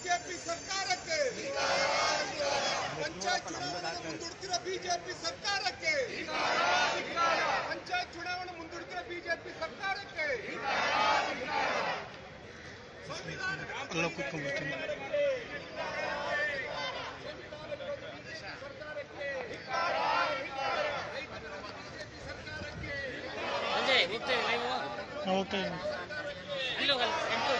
BJP ಸರ್ಕಾರಕ್ಕೆ ಪಂಚಾಯತ್ ಚುನಾವಣೆ ಮುಂದೂಡ್ತಿರೋ BJP ಸರ್ಕಾರಕ್ಕೆ ಪಂಚಾಯತ್ ಚುನಾವಣೆ ಮುಂದೂಡ್ತಿರೋ ಬಿಜೆಪಿ ಸರ್ಕಾರಕ್ಕೆ ಅಲ್ಲ ಕೂತ್ಕೊಂಡ್ಬಿಡ್ತೀನಿ ಸಂಜಯ್ ಹೋಗ್ತೇವೆ ಲೈವ್ ನಾವು ಹೋಗ್ತಾ ಇದ್ದೀನಿ ಇಲ್ಲಿ ಹೋಗಲ್ಲ ಎಂಟು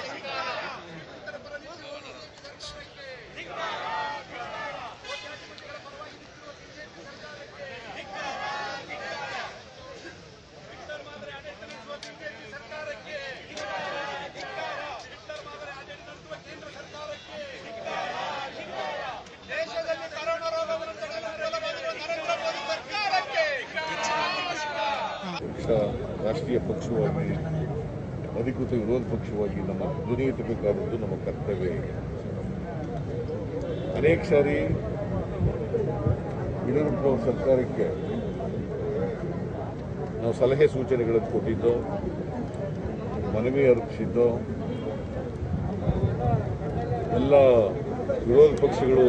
ದೇಶದಲ್ಲಿ ಕರೋನಾ ರೋಗವನ್ನು ತಡೆಯಲು ವಿಫಲವಾಗಿರುವ ನರೇಂದ್ರ ಮೋದಿ ಸರ್ಕಾರಕ್ಕೆ ಪಕ್ಷ ರಾಷ್ಟ್ರೀಯ ಪಕ್ಷವಾಗಿ ಅಧಿಕೃತ ವಿರೋಧ ಪಕ್ಷವಾಗಿ ನಮ್ಮ ಧ್ವನಿ ಎತ್ತಬೇಕಾದದ್ದು ನಮ್ಮ ಕರ್ತವ್ಯ ಈಗ. ಅನೇಕ ಸಾರಿ ಯಡಿಯೂರಪ್ಪ ಅವ್ರ ಸರ್ಕಾರಕ್ಕೆ ನಾವು ಸಲಹೆ ಸೂಚನೆಗಳನ್ನು ಕೊಟ್ಟಿದ್ದೋ ಮನವಿ ಅರ್ಪಿಸಿದ್ದೋ ಎಲ್ಲ ವಿರೋಧ ಪಕ್ಷಗಳು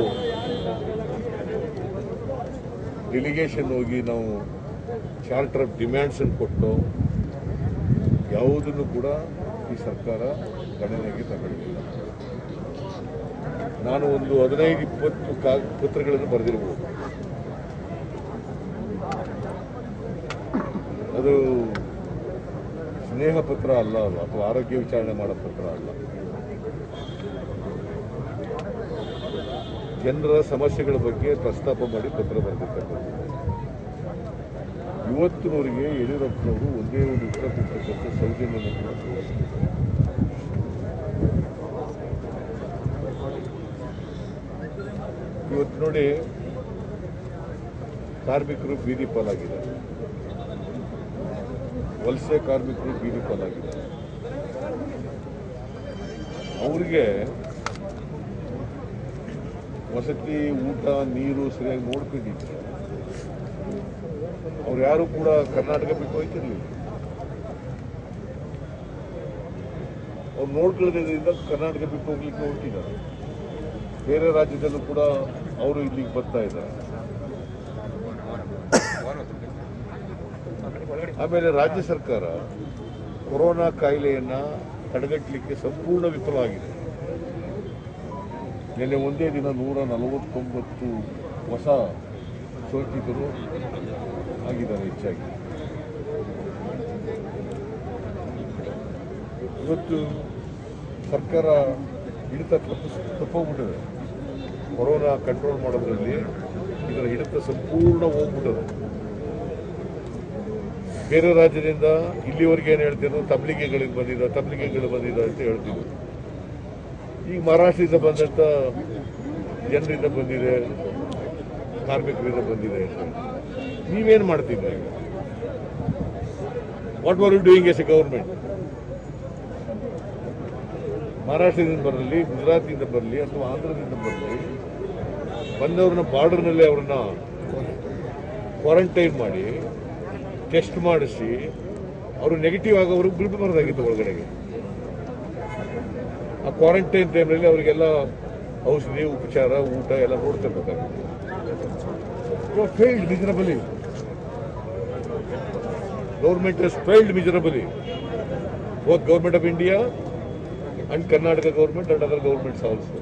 ಡೆಲಿಗೇಷನ್ ಹೋಗಿ ನಾವು ಚಾರ್ಟರ್ ಆಫ್ ಡಿಮ್ಯಾಂಡ್ಸ್ ಅನ್ನು ಕೊಟ್ಟು ಯಾವುದನ್ನು ಕೂಡ ಈ ಸರ್ಕಾರ ಗಣನೆಗೆ ತಗೊಳ್ಳಿಲ್ಲ ನಾನು ಒಂದು ಹದಿನೈದು ಇಪ್ಪತ್ತು ಕಾ ಪತ್ರಗಳನ್ನು ಬರೆದಿರಬಹುದು ಅದು ಸ್ನೇಹ ಪತ್ರ ಅಲ್ಲ ಅದು ಅಥವಾ ಆರೋಗ್ಯ ವಿಚಾರಣೆ ಮಾಡೋ ಪತ್ರ ಅಲ್ಲ ಜನರ ಸಮಸ್ಯೆಗಳ ಬಗ್ಗೆ ಪ್ರಸ್ತಾಪ ಮಾಡಿ ಪತ್ರ ಬರೆದಿರ್ತಕ್ಕಂಥದ್ದು ಇವತ್ತಿನವರಿಗೆ ಯಡಿಯೂರಪ್ಪನವರು ಒಂದೇ ಒಂದು ಉತ್ತರ ಕೊಡ್ತಕ್ಕಂಥ ಸೌಜನ್ಯವನ್ನು ಕೂಡ ತೋರಿಸಿದ್ದಾರೆ ಇವತ್ತು ನೋಡಿ ಕಾರ್ಮಿಕರು ಬೀದಿ ಪಾಲಾಗಿದ್ದಾರೆ ವಲಸೆ ಕಾರ್ಮಿಕರು ಬೀದಿ ಪಾಲಾಗಿದ್ದಾರೆ ಅವ್ರಿಗೆ ವಸತಿ ಊಟ ನೀರು ಸರಿಯಾಗಿ ನೋಡ್ಕೊಂಡಿದ್ರೆ ಅವ್ರು ಯಾರು ಕೂಡ ಕರ್ನಾಟಕ ಬಿಟ್ಟು ಹೋಯ್ತಿರ್ಲಿಲ್ಲ ಅವ್ರು ನೋಡ್ಕೊಳ್ಳೋದ್ರಿಂದ ಕರ್ನಾಟಕ ಬಿಟ್ಟು ಹೋಗ್ಲಿಕ್ಕೆ ಹೊರಟಿದ್ದಾರೆ ಬೇರೆ ರಾಜ್ಯದಲ್ಲೂ ಕೂಡ ಅವರು ಇಲ್ಲಿಗೆ ಬರ್ತಾ ಇದ್ದಾರೆ ಆಮೇಲೆ ರಾಜ್ಯ ಸರ್ಕಾರ ಕೊರೋನಾ ಕಾಯಿಲೆಯನ್ನ ತಡೆಗಟ್ಟಲಿಕ್ಕೆ ಸಂಪೂರ್ಣ ವಿಫಲವಾಗಿದೆ ನಿನ್ನೆ ಒಂದೇ ದಿನ ನೂರ ನಲವತ್ತೊಂಬತ್ತು ಹೊಸ ಸೋಂಕಿತರು ಆಗಿದ್ದಾರೆ ಹೆಚ್ಚಾಗಿ ಇವತ್ತು ಸರ್ಕಾರ ಹಿಡಿತ ತಪ್ಪಿಸ್ ತಪ್ಪೋಗ್ಬಿಟ್ಟಿದೆ ಕೊರೋನಾ ಕಂಟ್ರೋಲ್ ಮಾಡೋದ್ರಲ್ಲಿ ಇದರ ಹಿಡಿತ ಸಂಪೂರ್ಣ ಹೋಗ್ಬಿಟ್ಟದೆ ಬೇರೆ ರಾಜ್ಯದಿಂದ ಇಲ್ಲಿವರೆಗೆ ಏನು ಹೇಳ್ತಿದ್ರು ತಬ್ಲಿಗೆಗಳಿಗೆ ಬಂದಿದ್ದ ತಬ್ಲಿಗೆಗಳು ಬಂದಿದ್ದ ಅಂತ ಹೇಳ್ತಿದ್ರು ಈಗ ಮಹಾರಾಷ್ಟ್ರದಿಂದ ಬಂದಂತ ಜನರಿಂದ ಬಂದಿದೆ ಕಾರ್ಮಿಕರಿಂದ ಬಂದಿದೆ ಅಂತ ನೀವೇನು ಮಾಡ್ತಿದ್ರಿ what are you doing as a government ಮಹಾರಾಷ್ಟ್ರದಿಂದ ಬರಲಿ ಗುಜರಾತಿಂದ ಬರಲಿ ಅಥವಾ ಆಂಧ್ರದಿಂದ ಬರಲಿ ಬಂದವ್ರನ್ನ ಬಾರ್ಡರ್ನಲ್ಲಿ ಅವ್ರನ್ನ ಕ್ವಾರಂಟೈನ್ ಮಾಡಿ ಟೆಸ್ಟ್ ಮಾಡಿಸಿ ಅವರು ನೆಗೆಟಿವ್ ಆಗೋವ್ರಿಗೆ ಬಿಡಬಾರ್ದಾಗಿತ್ತು ಒಳಗಡೆಗೆ ಆ ಕ್ವಾರಂಟೈನ್ ಟೈಮ್ನಲ್ಲಿ ಅವರಿಗೆಲ್ಲ ಔಷಧಿ ಉಪಚಾರ ಊಟ ಎಲ್ಲ ನೋಡ್ತಿರ್ಬೇಕಾಗಿತ್ತು failed miserably government has failed miserably both government of india and Karnataka government and other governments also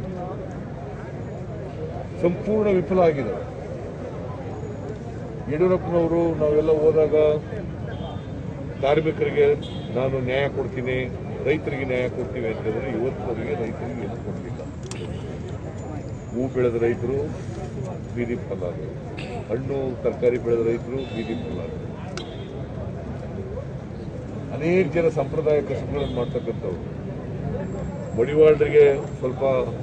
ಸಂಪೂರ್ಣ ವಿಫಲ ಆಗಿದೆ ಯಡಿಯೂರಪ್ಪನವರು ನಾವೆಲ್ಲ ಹೋದಾಗ ಕಾರ್ಮಿಕರಿಗೆ ನಾನು ನ್ಯಾಯ ಕೊಡ್ತೀನಿ ರೈತರಿಗೆ ನ್ಯಾಯ ಕೊಡ್ತೀವಿ ಅಂತಂದ್ರೆ ಇವತ್ತಿನವರಿಗೆ ರೈತರಿಗೆ ಏನು ಕೊಡಲಿಲ್ಲ ಹೂ ಬೆಳೆದ ರೈತರು ಬೀದಿ ಫಲಾದರು ಹಣ್ಣು ತರಕಾರಿ ಬೆಳೆದ ರೈತರು ಬೀದಿ ಫಲಾದರು ಅನೇಕ ಜನ ಸಂಪ್ರದಾಯ ಕಸುಬುಗಳನ್ನು ಮಾಡ್ತಕ್ಕಂಥವ್ರು ಮಡಿವಾಳರಿಗೆ ಸ್ವಲ್ಪ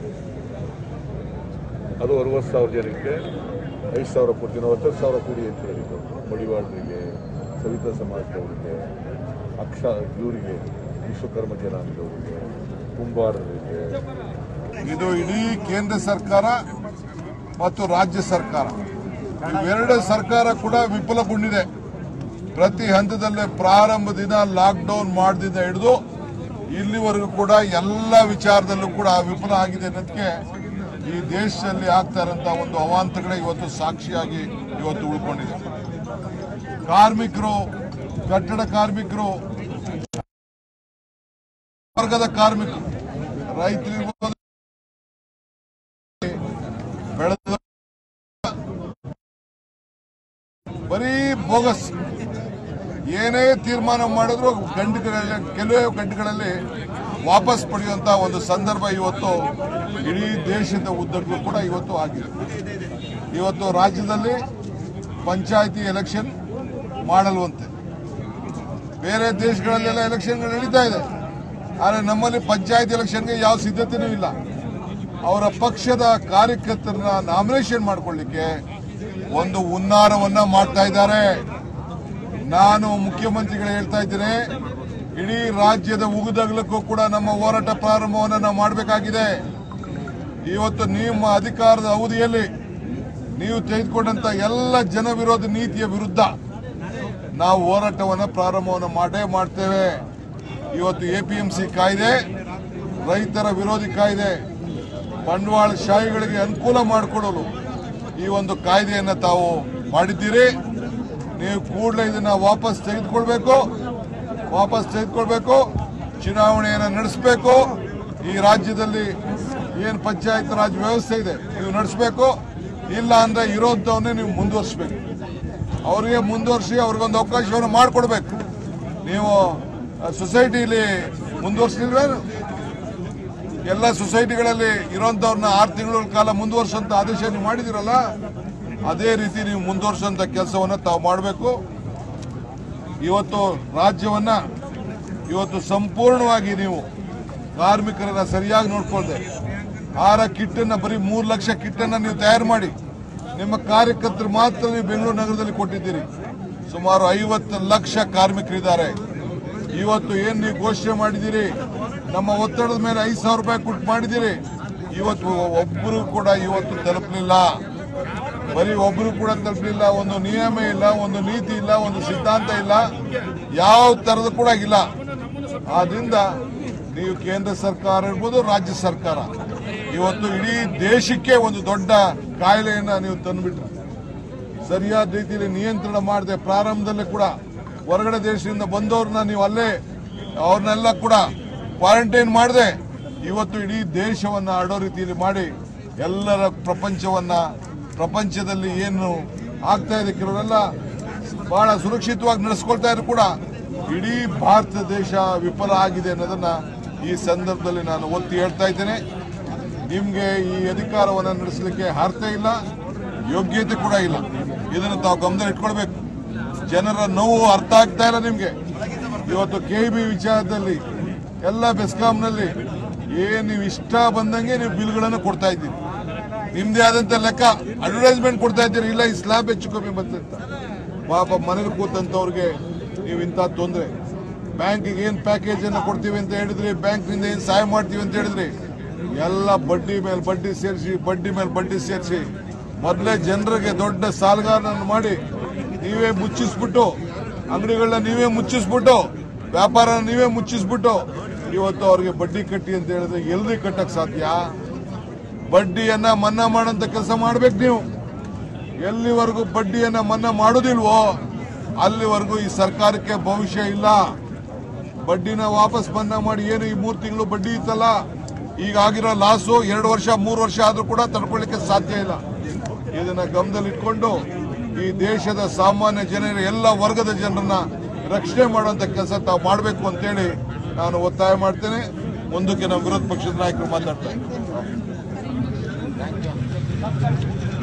ಅದು ಅರವತ್ತು ಸಾವಿರ ಜನಕ್ಕೆ ಐದು ಸಾವಿರ ಕೊಡ್ತೀನಿ ನಾವು ಹತ್ತತ್ತು ಸಾವಿರ ಕೊಡಿ ಅಂತ ಹೇಳಿದ್ರು ಮಡಿವಾಳರಿಗೆ ಸವಿತಾ ಸಮಾಜದವರಿಗೆ ಅಕ್ಷ ಇವರಿಗೆ ವಿಶ್ವಕರ್ಮ ಜನಾಂಗದವರಿಗೆ ಕುಂಬಾರರಿಗೆ ಇದು ಇಡೀ ಕೇಂದ್ರ ಸರ್ಕಾರ ಮತ್ತು ರಾಜ್ಯ ಸರ್ಕಾರ ಇವೆರಡು ಸರ್ಕಾರ ಕೂಡ ವಿಫಲಗೊಂಡಿದೆ ಪ್ರತಿ ಹಂತದಲ್ಲೇ ಪ್ರಾರಂಭದಿಂದ ಲಾಕ್ಡೌನ್ ಮಾಡದಿಂದ ಹಿಡಿದು ಇಲ್ಲಿವರೆಗೂ ಕೂಡ ಎಲ್ಲ ವಿಚಾರದಲ್ಲೂ ಕೂಡ ವಿಫಲ ಆಗಿದೆ ಅನ್ನೋದಕ್ಕೆ ಈ ದೇಶದಲ್ಲಿ ಆಗ್ತಾ ಇರೋಂಥ ಒಂದು ಅವಾಂತರಗಳೇ ಇವತ್ತು ಸಾಕ್ಷಿಯಾಗಿ ಇವತ್ತು ಉಳ್ಕೊಂಡಿದೆ ಕಾರ್ಮಿಕರು ಕಟ್ಟಡ ಕಾರ್ಮಿಕರು ವರ್ಗದ ಕಾರ್ಮಿಕರು ರೈತರಿರ್ಬೋದು ಬೆಳೆದ ಬರೀ ಬೋಗಸ್ ಏನೇ ತೀರ್ಮಾನ ಮಾಡಿದ್ರು ಗಂಟುಗಳಲ್ಲಿ ಕೆಲವೇ ಗಂಟುಗಳಲ್ಲಿ ವಾಪಸ್ ಪಡೆಯುವಂತ ಒಂದು ಸಂದರ್ಭ ಇವತ್ತು ಇಡೀ ದೇಶದ ಉದ್ದಕ್ಕೂ ಕೂಡ ಇವತ್ತು ಆಗಿದೆ ಇವತ್ತು ರಾಜ್ಯದಲ್ಲಿ ಪಂಚಾಯಿತಿ ಎಲೆಕ್ಷನ್ ಮಾಡಲ್ವಂತೆ ಬೇರೆ ದೇಶಗಳಲ್ಲೆಲ್ಲ ಎಲೆಕ್ಷನ್ಗಳು ನಡೀತಾ ಇದೆ ಆದರೆ ನಮ್ಮಲ್ಲಿ ಪಂಚಾಯತ್ ಎಲೆಕ್ಷನ್ಗೆ ಯಾವ ಸಿದ್ಧತೆನೂ ಇಲ್ಲ ಅವರ ಪಕ್ಷದ ಕಾರ್ಯಕರ್ತರನ್ನ ನಾಮಿನೇಷನ್ ಮಾಡ್ಕೊಳ್ಳಿಕ್ಕೆ ಒಂದು ಹುನ್ನಾರವನ್ನ ಮಾಡ್ತಾ ಇದ್ದಾರೆ ನಾನು ಮುಖ್ಯಮಂತ್ರಿಗಳು ಹೇಳ್ತಾ ಇದ್ದೇನೆ ಇಡೀ ರಾಜ್ಯದ ಉಗುದಗಲಕ್ಕೂ ಕೂಡ ನಮ್ಮ ಹೋರಾಟ ಪ್ರಾರಂಭವನ್ನು ನಾವು ಮಾಡಬೇಕಾಗಿದೆ ಇವತ್ತು ನಿಮ್ಮ ಅಧಿಕಾರದ ಅವಧಿಯಲ್ಲಿ ನೀವು ತೆಗೆದುಕೊಂಡಂತ ಎಲ್ಲ ಜನ ವಿರೋಧ ನೀತಿಯ ವಿರುದ್ಧ ನಾವು ಹೋರಾಟವನ್ನು ಪ್ರಾರಂಭವನ್ನು ಮಾಡೇ ಮಾಡ್ತೇವೆ ಇವತ್ತು ಎಪಿಎಂಸಿ ಕಾಯ್ದೆ ರೈತರ ವಿರೋಧಿ ಕಾಯ್ದೆ ಬಂಡವಾಳ ಶಾಹಿಗಳಿಗೆ ಅನುಕೂಲ ಮಾಡಿಕೊಡಲು ಈ ಒಂದು ಕಾಯ್ದೆಯನ್ನು ತಾವು ಮಾಡಿದ್ದೀರಿ ನೀವು ಕೂಡಲೇ ಇದನ್ನ ವಾಪಸ್ ತೆಗೆದುಕೊಳ್ಬೇಕು ವಾಪಸ್ ತೆಗೆದುಕೊಳ್ಬೇಕು ಚುನಾವಣೆಯನ್ನು ನಡೆಸಬೇಕು ಈ ರಾಜ್ಯದಲ್ಲಿ ಏನು ಪಂಚಾಯತ್ ರಾಜ್ ವ್ಯವಸ್ಥೆ ಇದೆ ನೀವು ನಡೆಸಬೇಕು ಇಲ್ಲ ಅಂದ್ರೆ ಇರೋಂಥವನ್ನೇ ನೀವು ಮುಂದುವರಿಸಬೇಕು ಅವರಿಗೆ ಮುಂದುವರಿಸಿ ಅವ್ರಿಗೊಂದು ಅವಕಾಶವನ್ನು ಮಾಡಿಕೊಡ್ಬೇಕು ನೀವು ಸೊಸೈಟಿಲಿ ಮುಂದುವರಿಸಲಿಲ್ವೇನು ಎಲ್ಲ ಸೊಸೈಟಿಗಳಲ್ಲಿ ಇರೋಂಥವ್ರನ್ನ ಆರು ತಿಂಗಳ ಕಾಲ ಮುಂದುವರ್ಸಂತ ಆದೇಶ ನೀವು ಮಾಡಿದಿರಲ್ಲ ಅದೇ ರೀತಿ ನೀವು ಮುಂದುವರ್ಸಂತ ಕೆಲಸವನ್ನ ತಾವು ಮಾಡಬೇಕು ಇವತ್ತು ರಾಜ್ಯವನ್ನ ಇವತ್ತು ಸಂಪೂರ್ಣವಾಗಿ ನೀವು ಕಾರ್ಮಿಕರನ್ನ ಸರಿಯಾಗಿ ನೋಡ್ಕೊಳ್ದೆ ಆರ ಕಿಟ್ಟನ್ನ ಬರೀ ಮೂರು ಲಕ್ಷ ಕಿಟ್ಟನ್ನ ನೀವು ತಯಾರು ಮಾಡಿ ನಿಮ್ಮ ಕಾರ್ಯಕರ್ತರು ಮಾತ್ರ ನೀವು ಬೆಂಗಳೂರು ನಗರದಲ್ಲಿ ಕೊಟ್ಟಿದ್ದೀರಿ ಸುಮಾರು ಐವತ್ತು ಲಕ್ಷ ಕಾರ್ಮಿಕರಿದ್ದಾರೆ ಇವತ್ತು ಏನ್ ನೀವು ಘೋಷಣೆ ಮಾಡಿದ್ದೀರಿ ನಮ್ಮ ಒತ್ತಡದ ಮೇಲೆ ಐದು ಸಾವಿರ ರೂಪಾಯಿ ಕೊಟ್ಟು ಮಾಡಿದ್ದೀರಿ ಇವತ್ತು ಒಬ್ಬರು ಕೂಡ ಇವತ್ತು ತಲುಪಲಿಲ್ಲ ಬರೀ ಒಬ್ರು ಕೂಡ ತಲುಪಲಿಲ್ಲ ಒಂದು ನಿಯಮ ಇಲ್ಲ ಒಂದು ನೀತಿ ಇಲ್ಲ ಒಂದು ಸಿದ್ಧಾಂತ ಇಲ್ಲ ಯಾವ ತರದ ಕೂಡ ಇಲ್ಲ ಆದ್ರಿಂದ ನೀವು ಕೇಂದ್ರ ಸರ್ಕಾರ ಇರ್ಬೋದು ರಾಜ್ಯ ಸರ್ಕಾರ ಇವತ್ತು ಇಡೀ ದೇಶಕ್ಕೆ ಒಂದು ದೊಡ್ಡ ಕಾಯಿಲೆಯನ್ನ ನೀವು ತಂದುಬಿಟ್ರಿ ಸರಿಯಾದ ರೀತಿಯಲ್ಲಿ ನಿಯಂತ್ರಣ ಮಾಡದೆ ಪ್ರಾರಂಭದಲ್ಲೇ ಕೂಡ ಹೊರಗಡೆ ದೇಶದಿಂದ ಬಂದವ್ರನ್ನ ನೀವು ಅಲ್ಲೇ ಅವ್ರನ್ನೆಲ್ಲ ಕೂಡ ಕ್ವಾರಂಟೈನ್ ಮಾಡದೆ ಇವತ್ತು ಇಡೀ ದೇಶವನ್ನ ಆಡೋ ರೀತಿಯಲ್ಲಿ ಮಾಡಿ ಎಲ್ಲರ ಪ್ರಪಂಚವನ್ನ ಪ್ರಪಂಚದಲ್ಲಿ ಏನು ಆಗ್ತಾ ಇದೆ ಕೆಲವರೆಲ್ಲ ಬಹಳ ಸುರಕ್ಷಿತವಾಗಿ ನಡೆಸ್ಕೊಳ್ತಾ ಇದ್ರು ಕೂಡ ಇಡೀ ಭಾರತ ದೇಶ ವಿಫಲ ಆಗಿದೆ ಅನ್ನೋದನ್ನ ಈ ಸಂದರ್ಭದಲ್ಲಿ ನಾನು ಒತ್ತಿ ಹೇಳ್ತಾ ಇದ್ದೇನೆ ನಿಮ್ಗೆ ಈ ಅಧಿಕಾರವನ್ನು ನಡೆಸಲಿಕ್ಕೆ ಅರ್ಥ ಇಲ್ಲ ಯೋಗ್ಯತೆ ಕೂಡ ಇಲ್ಲ ಇದನ್ನು ತಾವು ಗಮನದಲ್ಲಿ ಇಟ್ಕೊಳ್ಬೇಕು ಜನರ ನೋವು ಅರ್ಥ ಆಗ್ತಾ ಇಲ್ಲ ನಿಮ್ಗೆ ಇವತ್ತು ಕೆ ಬಿ ವಿಚಾರದಲ್ಲಿ ಎಲ್ಲ ಬೆಸ್ಕಾಂನಲ್ಲಿ ಏನ್ ನೀವು ಇಷ್ಟ ಬಂದಂಗೆ ನೀವು ಬಿಲ್ಗಳನ್ನು ಕೊಡ್ತಾ ಇದ್ದೀರಿ ನಿಮ್ದೇ ಆದಂತ ಲೆಕ್ಕ ಅಡ್ವರ್ಟೈಸ್ಮೆಂಟ್ ಕೊಡ್ತಾ ಇದ್ದೀರಿ ಇಲ್ಲ ಈ ಸ್ಲಾಬ್ ಹೆಚ್ಚು ಕಮ್ಮಿ ಬಂತಂತ ಪಾಪ ಮನೇಲಿ ಕೂತಂತವ್ರಿಗೆ ನೀವು ಇಂಥ ತೊಂದರೆ ಬ್ಯಾಂಕಿಗೆ ಏನ್ ಪ್ಯಾಕೇಜ್ ಅನ್ನ ಕೊಡ್ತೀವಿ ಅಂತ ಹೇಳಿದ್ರಿ ಬ್ಯಾಂಕ್ನಿಂದ ಏನ್ ಸಹಾಯ ಮಾಡ್ತೀವಿ ಅಂತ ಹೇಳಿದ್ರಿ ಎಲ್ಲ ಬಡ್ಡಿ ಮೇಲೆ ಬಡ್ಡಿ ಸೇರಿಸಿ ಬಡ್ಡಿ ಮೇಲೆ ಬಡ್ಡಿ ಸೇರಿಸಿ ಮೊದಲೇ ಜನರಿಗೆ ದೊಡ್ಡ ಸಾಲಗಾರನನ್ನು ಮಾಡಿ ನೀವೇ ಮುಚ್ಚಿಸ್ಬಿಟ್ಟು ಅಂಗಡಿಗಳನ್ನ ನೀವೇ ಮುಚ್ಚಿಸ್ಬಿಟ್ಟು ವ್ಯಾಪಾರ ನೀವೇ ಮುಚ್ಚಿಸ್ಬಿಟ್ಟು ಇವತ್ತು ಅವ್ರಿಗೆ ಬಡ್ಡಿ ಕಟ್ಟಿ ಅಂತ ಹೇಳಿದ್ರೆ ಎಲ್ರಿ ಕಟ್ಟಕ್ ಸಾಧ್ಯ ಬಡ್ಡಿಯನ್ನ ಮನ್ನಾ ಮಾಡೋಂತ ಕೆಲಸ ಮಾಡ್ಬೇಕು ನೀವು ಎಲ್ಲಿವರೆಗೂ ಬಡ್ಡಿಯನ್ನ ಮನ್ನಾ ಮಾಡೋದಿಲ್ವೋ ಅಲ್ಲಿವರೆಗೂ ಈ ಸರ್ಕಾರಕ್ಕೆ ಭವಿಷ್ಯ ಇಲ್ಲ ಬಡ್ಡಿನ ವಾಪಸ್ ಮನ್ನಾ ಮಾಡಿ ಏನು ಈ ಮೂರು ತಿಂಗಳು ಬಡ್ಡಿ ಇತ್ತಲ್ಲ ಈಗ ಆಗಿರೋ ಲಾಸು ಎರಡು ವರ್ಷ ಮೂರು ವರ್ಷ ಆದ್ರೂ ಕೂಡ ತಡ್ಕೊಳ್ಳಿಕ್ಕೆ ಸಾಧ್ಯ ಇಲ್ಲ ಇದನ್ನ ಗಮನದಲ್ಲಿಟ್ಕೊಂಡು ಈ ದೇಶದ ಸಾಮಾನ್ಯ ಜನರ ಎಲ್ಲ ವರ್ಗದ ಜನರನ್ನ ರಕ್ಷಣೆ ಮಾಡುವಂತ ಕೆಲಸ ತಾವು ಮಾಡಬೇಕು ಅಂತೇಳಿ ನಾನು ಒತ್ತಾಯ ಮಾಡ್ತೇನೆ ಮುಂದಕ್ಕೆ ನಮ್ಮ ವಿರೋಧ ಪಕ್ಷದ ನಾಯಕರು ಮಾತಾಡ್ತಾರೆ